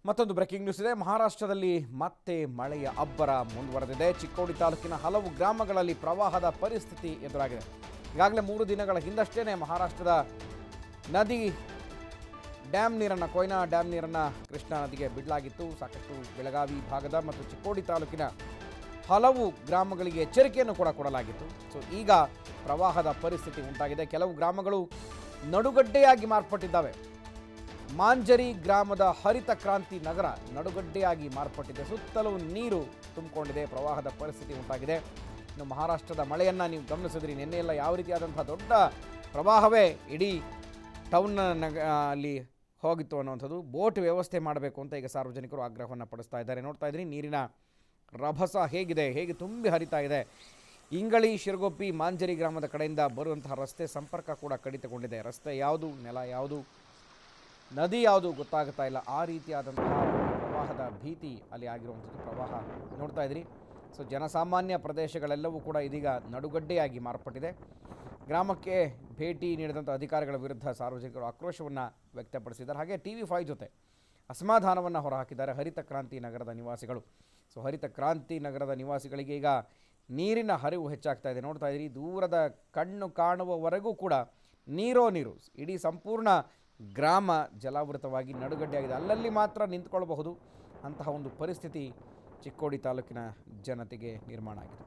ಮತ್ತೊಂದು breaking news ಇದೆ ಮಹಾರಾಷ್ಟ್ರದಲ್ಲಿ ಮತ್ತೆ ಮಳೆಯ ಅಬ್ಬರ ಮುಂದುವರೆದಿದೆ ಚಿಕ್ಕೋಡಿ ತಾಲೂಕಿನ ಹಲವು ಗ್ರಾಮಗಳಲ್ಲಿ ಪ್ರವಾಹದ ಪರಿಸ್ಥಿತಿ ಎದುರಾಗಿದೆ ಈಗಾಗಲೇ ಮೂರು ದಿನಗಳ ಹಿಂದಷ್ಟೇ ಮಹಾರಾಷ್ಟ್ರದ ನದಿ ಡ್ಯಾಮ್ ನೀರನ್ನು ಕೊಯ್ನಾ ಡ್ಯಾಮ್ ನೀರನ್ನು ಕೃಷ್ಣಾ ನದಿಗೆ ಬಿಡಲಾಗಿತ್ತು ಸಾಕಷ್ಟು ಬೆಳಗಾವಿ ಭಾಗದ ಮತ್ತು ಚಿಕ್ಕೋಡಿ ತಾಲೂಕಿನ ಹಲವು ಗ್ರಾಮಗಳಿಗೆ ಎಚ್ಚರಿಕೆಯನ್ನು ಕೂಡ ಕೊಡಲಾಗಿತ್ತು ಸೊ ಈಗ ಪ್ರವಾಹದ ಪರಿಸ್ಥಿತಿ ಉಂಟಾಗಿದೆ ಕೆಲವು ಗ್ರಾಮಗಳು ನಡುಗಡ್ಡೆಯಾಗಿ ಮಾರ್ಪಟ್ಟಿದ್ದಾವೆ ಮಾಂಜರಿ ಗ್ರಾಮದ ಹರಿತ ಕ್ರಾಂತಿ ನಗರ ನಡುಗಡ್ಡೆಯಾಗಿ ಮಾರ್ಪಟ್ಟಿದೆ ಸುತ್ತಲೂ ನೀರು ತುಂಬಿಕೊಂಡಿದೆ ಪ್ರವಾಹದ ಪರಿಸ್ಥಿತಿ ಉಂಟಾಗಿದೆ ಇನ್ನು ಮಹಾರಾಷ್ಟ್ರದ ಮಳೆಯನ್ನು ನೀವು ಗಮನಿಸಿದ್ರಿ ನಿನ್ನೆಯೆಲ್ಲ ಯಾವ ರೀತಿಯಾದಂಥ ದೊಡ್ಡ ಪ್ರವಾಹವೇ ಇಡೀ ಟೌನ್ ನಗ ಅಲ್ಲಿ ಹೋಗಿತ್ತು ಅನ್ನುವಂಥದ್ದು ಬೋಟ್ ವ್ಯವಸ್ಥೆ ಮಾಡಬೇಕು ಅಂತ ಈಗ ಸಾರ್ವಜನಿಕರು ಆಗ್ರಹವನ್ನು ಪಡಿಸ್ತಾ ಇದ್ದಾರೆ ನೋಡ್ತಾ ಇದ್ರಿ ನೀರಿನ ರಭಸ ಹೇಗಿದೆ ಹೇಗೆ ತುಂಬಿ ಹರಿತಾ ಇದೆ ಇಂಗಳಿ ಶಿರಗೊಪ್ಪಿ ಮಾಂಜರಿ ಗ್ರಾಮದ ಕಡೆಯಿಂದ ಬರುವಂತಹ ರಸ್ತೆ ಸಂಪರ್ಕ ಕೂಡ ಕಡಿತಗೊಂಡಿದೆ ರಸ್ತೆ ಯಾವುದು ನೆಲ ಯಾವುದು ನದಿ ಯಾವುದು ಗೊತ್ತಾಗ್ತಾ ಇಲ್ಲ ಆ ರೀತಿಯಾದಂತಹ ಪ್ರವಾಹದ ಭೀತಿ ಅಲ್ಲಿ ಆಗಿರುವಂಥದ್ದು ಪ್ರವಾಹ ನೋಡ್ತಾ ಇದ್ರಿ ಸೊ ಜನಸಾಮಾನ್ಯ ಪ್ರದೇಶಗಳೆಲ್ಲವೂ ಕೂಡ ಇದೀಗ ನಡುಗಡ್ಡೆಯಾಗಿ ಮಾರ್ಪಟ್ಟಿದೆ ಗ್ರಾಮಕ್ಕೆ ಭೇಟಿ ನೀಡಿದಂಥ ಅಧಿಕಾರಿಗಳ ವಿರುದ್ಧ ಸಾರ್ವಜನಿಕರು ಆಕ್ರೋಶವನ್ನು ವ್ಯಕ್ತಪಡಿಸಿದ್ದಾರೆ ಹಾಗೆ ಟಿ ವಿ ಫೈವ್ ಜೊತೆ ಅಸಮಾಧಾನವನ್ನು ಹೊರಹಾಕಿದ್ದಾರೆ ಹರಿತ ಕ್ರಾಂತಿ ನಗರದ ನಿವಾಸಿಗಳು ಸೊ ಹರಿತ ಕ್ರಾಂತಿ ನಗರದ ನಿವಾಸಿಗಳಿಗೆ ಈಗ ನೀರಿನ ಹರಿವು ಹೆಚ್ಚಾಗ್ತಾ ಇದೆ ನೋಡ್ತಾ ಇದ್ದೀರಿ ದೂರದ ಕಣ್ಣು ಕಾಣುವವರೆಗೂ ಕೂಡ ನೀರೋ ನೀರು ಇಡೀ ಸಂಪೂರ್ಣ ಗ್ರಾಮ ಜಲಾವೃತವಾಗಿ ನಡುಗಡ್ಡೆಯಾಗಿದೆ ಅಲ್ಲಲ್ಲಿ ಮಾತ್ರ ನಿಂತ್ಕೊಳ್ಬಹುದು ಅಂತಹ ಒಂದು ಪರಿಸ್ಥಿತಿ ಚಿಕ್ಕೋಡಿ ತಾಲೂಕಿನ ಜನತೆಗೆ ನಿರ್ಮಾಣ ಆಗಿದೆ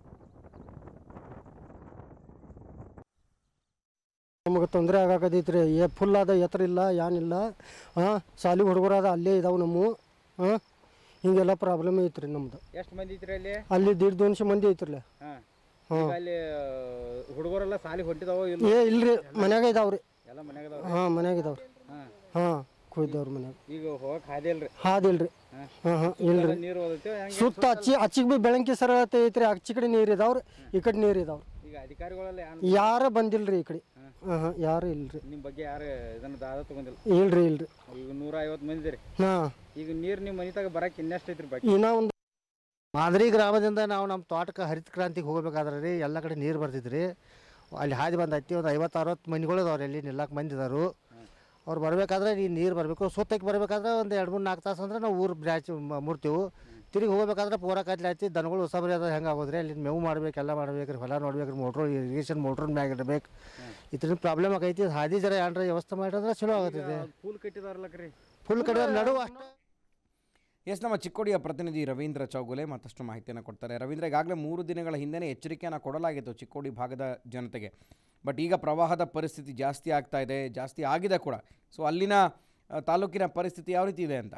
ನಮಗೆ ತೊಂದರೆ ಆಗಾಕತೈತ್ರಿ ಏ ಫುಲ್ ಅದ ಎತ್ತರ ಇಲ್ಲ ಏನಿಲ್ಲ ಹಾಂ ಸಾಲಿ ಹುಡುಗರು ಅದ ಅಲ್ಲೇ ಇದಾವೆ ನಮ್ಮ ಹಾಂ ಹಿಂಗೆಲ್ಲ ಪ್ರಾಬ್ಲಮ್ ಐತ್ರಿ ನಮ್ದು ಎಷ್ಟು ಮಂದಿ ಐತ್ರಿ ಅಲ್ಲಿ ಅಲ್ಲಿ ದೀಡ್ ದೋನ್ಶೆ ಮಂದಿ ಐತ್ರಲ್ಲ ಹಾಂ ಹಾಂ ಅಲ್ಲಿ ಹುಡುಗರೆಲ್ಲ ಸಾಲಿ ಹೊಂಟಿದಾವೋ ಇಲ್ಲ ಏ ಇಲ್ರಿ ಮನ್ಯಾಗ ಇದಾವ್ರಿ ಎಲ್ಲ ಮನ್ಯಾಗ ಅದಾವ ಹಾಂ ಮನ್ಯಾಗ ಇದಾವ್ರಿ ಹಾಂ ಹಾಂ ಕುಯ್ದವ್ರಿ ಮನ್ಯಾಗ ಈಗ ಹೋಗಕ್ ಹಾದಿ ಇಲ್ರಿ ಹಾದಿಲ್ರಿ ಹಾಂ. ಹಾಂ ಹಾಂ ಇಲ್ರಿ ನೀರು ಹೋದೈತೆ ಹೆಂಗೆ ಸುತ್ತ ಹಚ್ಚಿ ಹಚ್ಚಿಗೆ ಬಿ ಬೆಳಂಕಿ ಸರ ಐತ್ರಿ ಆಚೆ ಕಡೆ ನೀರು ಇದಾವ್ರಿ ಈ ಕಡೆ ನೀರು ಇದಾವ್ರಿ ಈಗ ಅಧಿಕಾರಿಗಳೆಲ್ಲ ಯಾನ್ ಯಾರ ಬಂದಿಲ್ರಿ ಈ ಕಡೆ ಹಾಂ ಹಾಂ ಯಾರು ಇಲ್ರಿ ನಿಮ್ಮ ಬಗ್ಗೆ ಯಾರು ಇದನ್ನ ದಾದ ತಗೊಂಡಿಲ್ಲ ಇಲ್ರಿ ಇಲ್ರಿ ಈಗ ನೂರ ಐವತ್ತು ಮಂದಿ ರೀ ಹಾಂ ಈಗ ನೀರು ನಿಮ್ಮ ಮನೆ ತಗ ಬರಕ್ಕೆ ಇನ್ನೆಷ್ಟು ಐತ್ರಿ ಬಾಕಿ ಇನ್ನೂ ಒಂದು ಮಾದರಿ ಗ್ರಾಮದಿಂದ ನಾವು ನಮ್ಮ ತೋಟಕ್ಕೆ ಹರಿತ ಕ್ರಾಂತಿಗೆ ಹೋಗ್ಬೇಕಾದ್ರೆ ರೀ ಎಲ್ಲ ಕಡೆ ನೀರು ಬರ್ತಿದ್ರಿ ಅಲ್ಲಿ ಹಾದಿ ಬಂದೈತಿ ಒಂದು ಐವತ್ತು ಅರವತ್ತು ಮನೆಗಳು ಅದಾವ್ರಿ ಅಲ್ಲಿ ನಿಲ್ಲಕ್ಕೆ ಮಂದಿದಾರು ಅವ್ರು ಬರಬೇಕಾದ್ರೆ ಈ ನೀರು ಬರಬೇಕು ಸುತ್ತಕ್ಕೆ ಬರಬೇಕಾದ್ರೆ ಒಂದು ಎರಡು ಮೂರು ನಾಲ್ಕು ತಾಸು ಅಂದ್ರೆ ನಾವು ಊರು ಬ್ರಾಚ್ ಮುಡ್ತೀವಿ ತಿರುಗಿ ಹೋಗ್ಬೇಕಾದ್ರೆ ಪೂರ ಕತ್ಲೆ ಹಚ್ಚಿ ದನಗಳು ಹೊಸಬರಿ ಅದ ಹೆಂಗೆ ಆಗೋದ್ರಿ ಅಲ್ಲಿ ಮೇವು ಮಾಡ್ಬೇಕು ಎಲ್ಲ ಮಾಡ್ಬೇಕು ರೀ ಹೊಲ ನೋಡ್ಬೇಕು ರೀ ಮೋಟ್ರ್ ಇರಿಗೇಷನ್ ಮೋಟ್ರ್ ಮ್ಯಾಗ ಇಡಬೇಕು ಇದ್ರಿಂದ ಪ್ರಾಬ್ಲಮ್ ಆಗೈತಿ ಹಾದಿ ಜರ ಏನ್ರ ವ್ಯವಸ್ಥೆ ಮಾಡಿದ್ರೆ ಚಲೋ ಆಗತ್ತೈತಿ ಫುಲ್ ಕಟ್ಟಿದಾರಲ್ಲಕ್ರಿ ಫುಲ್ ಕಡೆ ನಡುವ ಅಷ್ಟೇ ಎಸ್ ನಮ್ಮ ಚಿಕ್ಕೋಡಿಯ ಪ್ರತಿನಿಧಿ ರವೀಂದ್ರ ಚೌಗುಲೆ ಮತ್ತಷ್ಟು ಮಾಹಿತಿಯನ್ನು ಕೊಡ್ತಾರೆ ರವೀಂದ್ರ ಈಗಾಗಲೇ ಮೂರು ದಿನಗಳ ಹಿಂದೆಯೇ ಎಚ್ಚರಿಕೆಯನ್ನು ಕೊಡಲಾಗಿತ್ತು ಚಿಕ್ಕೋಡಿ ಭಾಗದ ಜನತೆಗೆ ಬಟ್ ಈಗ ಪ್ರವಾಹದ ಪರಿಸ್ಥಿತಿ ಜಾಸ್ತಿ ಆಗ್ತಾ ಇದೆ ಜಾಸ್ತಿ ಆಗಿದೆ ಕೂಡ ಸೊ ಅಲ್ಲಿನ ಆ, ತಾಲೂಕಿನ ಪರಿಸ್ಥಿತಿ ಯಾವ ರೀತಿ ಇದೆ ಅಂತ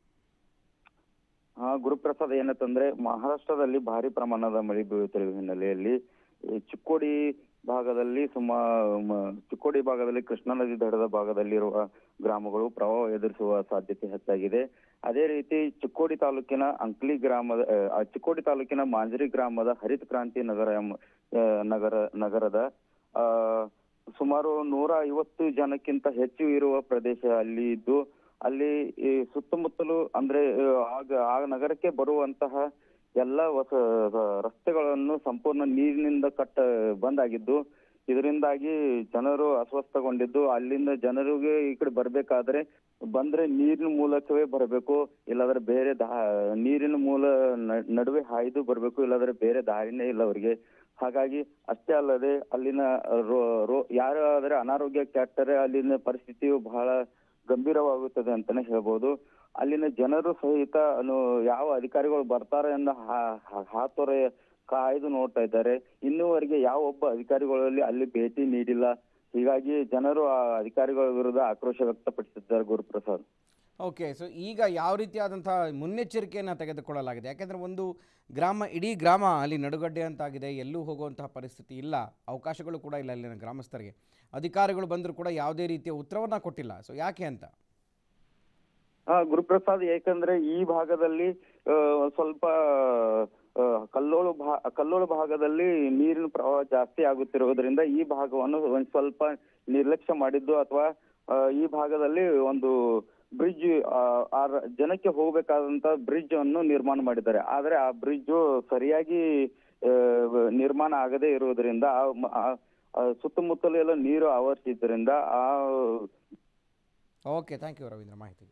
ಹಾ ಗುರುಪ್ರಸಾದ್ ಏನಂತಂದ್ರೆ ಮಹಾರಾಷ್ಟ್ರದಲ್ಲಿ ಭಾರಿ ಪ್ರಮಾಣದ ಮಳೆ ಬೀಳುತ್ತಿರುವ ಹಿನ್ನೆಲೆಯಲ್ಲಿ ಈ ಚಿಕ್ಕೋಡಿ ಭಾಗದಲ್ಲಿ ಸುಮಾ ಮ- ಚಿಕ್ಕೋಡಿ ಭಾಗದಲ್ಲಿ ಕೃಷ್ಣಾ ನದಿ ದಡದ ಭಾಗದಲ್ಲಿರುವ ಗ್ರಾಮಗಳು ಪ್ರವಾಹ ಎದುರಿಸುವ ಸಾಧ್ಯತೆ ಹೆಚ್ಚಾಗಿದೆ ಅದೇ ರೀತಿ ಚಿಕ್ಕೋಡಿ ತಾಲೂಕಿನ ಅಂಕ್ಲಿ ಗ್ರಾಮದ ಆ, ಆ, ಚಿಕ್ಕೋಡಿ ತಾಲೂಕಿನ ಮಾಂಜರಿ ಗ್ರಾಮದ ಹರಿತ ಕ್ರಾಂತಿ ನಗರ ಎಂಬ ಆ, ನಗರ ನಗರದ ಆ ಸುಮಾರು ನೂರ ಐವತ್ತು ಜನಕ್ಕಿಂತ ಹೆಚ್ಚು ಇರುವ ಪ್ರದೇಶ ಅಲ್ಲಿ ಇದ್ದು ಅಲ್ಲಿ ಈ ಸುತ್ತಮುತ್ತಲು ಅಂದ್ರೆ ಆ, ಆಗ ಆ ನಗರಕ್ಕೆ ಬರುವಂತಹ ಎಲ್ಲ ಹೊಸ ರಸ್ತೆಗಳನ್ನು ಸಂಪೂರ್ಣ ನೀರಿನಿಂದ ಕಟ್ಟ ಬಂದಾಗಿದ್ದು ಇದರಿಂದಾಗಿ ಜನರು ಅಸ್ವಸ್ಥಗೊಂಡಿದ್ದು ಅಲ್ಲಿಂದ ಜನರಿಗೆ ಈ ಕಡೆ ಬರ್ಬೇಕಾದ್ರೆ ಬಂದ್ರೆ ನೀರಿನ ಮೂಲಕವೇ ಬರಬೇಕು ಇಲ್ಲಾಂದ್ರೆ ಬೇರೆ ದಾ ನೀರಿನ ಮೂಲ ನ- ನಡುವೆ ಹಾಯ್ದು ಬರಬೇಕು ಇಲ್ಲಾಂದ್ರೆ ಬೇರೆ ದಾರಿನೇ ಇಲ್ಲ ಅವರಿಗೆ ಹಾಗಾಗಿ ಅಷ್ಟೇ ಅಲ್ಲದೆ ಅಲ್ಲಿನ ರೋ ರೋ ಯಾರಾದ್ರೆ ಅನಾರೋಗ್ಯ ಕೆಟ್ಟರೆ ಅಲ್ಲಿನ ಪರಿಸ್ಥಿತಿಯು ಬಹಳ ಗಂಭೀರವಾಗುತ್ತದೆ ಅಂತಾನೆ ಹೇಳ್ಬೋದು ಅಲ್ಲಿನ ಜನರು ಸಹಿತ ಅನು ಯಾವ ಅಧಿಕಾರಿಗಳು ಬರ್ತಾರೆ ಎಂದು ಹಾ- ಹಾ- ಹಾತೊರೆ ಕಾಯ್ದು ನೋಡ್ತಾ ಇದ್ದಾರೆ ಇನ್ನೂವರೆಗೆ ಯಾವ ಒಬ್ಬ ಅಧಿಕಾರಿಗಳಲ್ಲಿ ಅಲ್ಲಿ ಭೇಟಿ ನೀಡಿಲ್ಲ ಹೀಗಾಗಿ ಜನರು ಆ ಅಧಿಕಾರಿಗಳ ವಿರುದ್ಧ ಆಕ್ರೋಶ ವ್ಯಕ್ತಪಡಿಸಿದ್ದಾರೆ ಗುರುಪ್ರಸಾದ್ ಓಕೆ ಸೊ ಈಗ ಯಾವ ರೀತಿಯಾದಂಥ ಮುನ್ನೆಚ್ಚರಿಕೆಯನ್ನು ತೆಗೆದುಕೊಳ್ಳಲಾಗಿದೆ ಯಾಕೆಂದರೆ ಒಂದು ಗ್ರಾಮ ಇಡೀ ಗ್ರಾಮ ಅಲ್ಲಿ ನಡುಗಡ್ಡೆ ಅಂತಾಗಿದೆ ಎಲ್ಲೂ ಹೋಗುವಂತಹ ಪರಿಸ್ಥಿತಿ ಇಲ್ಲ ಅವಕಾಶಗಳು ಕೂಡ ಇಲ್ಲ ಅಲ್ಲಿನ ಗ್ರಾಮಸ್ಥರಿಗೆ ಅಧಿಕಾರಿಗಳು ಬಂದರೂ ಕೂಡ ಯಾವುದೇ ರೀತಿಯ ಉತ್ತರವನ್ನು ಕೊಟ್ಟಿಲ್ಲ ಸೊ ಯಾಕೆ ಅಂತ ಹಾ ಗುರುಪ್ರಸಾದ್ ಏಕೆಂದ್ರೆ ಈ ಭಾಗದಲ್ಲಿ ಆ, ಸ್ವಲ್ಪ ಆ, ಕಲ್ಲೋಳು ಭಾ ಕಲ್ಲೋಳು ಭಾಗದಲ್ಲಿ ನೀರಿನ ಪ್ರವಾಹ ಜಾಸ್ತಿ ಆಗುತ್ತಿರುವುದರಿಂದ ಈ ಭಾಗವನ್ನು ಒಂದ್ ಸ್ವಲ್ಪ ನಿರ್ಲಕ್ಷ್ಯ ಮಾಡಿದ್ದು ಅಥವಾ ಆ, ಈ ಭಾಗದಲ್ಲಿ ಒಂದು ಬ್ರಿಡ್ಜ್ ಆ ರ- ಜನಕ್ಕೆ ಹೋಗಬೇಕಾದಂತ ಬ್ರಿಡ್ಜ್ ಅನ್ನು ನಿರ್ಮಾಣ ಮಾಡಿದ್ದಾರೆ ಆದ್ರೆ ಆ ಬ್ರಿಡ್ಜ್ ಸರಿಯಾಗಿ ಆ, ನಿರ್ಮಾಣ ಆಗದೇ ಇರುವುದರಿಂದ ಆ ಮ- ಆ- ಆ ಸುತ್ತಮುತ್ತಲು ಎಲ್ಲ ನೀರು ಆವರಿಸಿದ್ದರಿಂದ ಆ ಓಕೆ ಥ್ಯಾಂಕ್ ಯು ರವೀಂದ್ರ ಮಾಹಿತಿ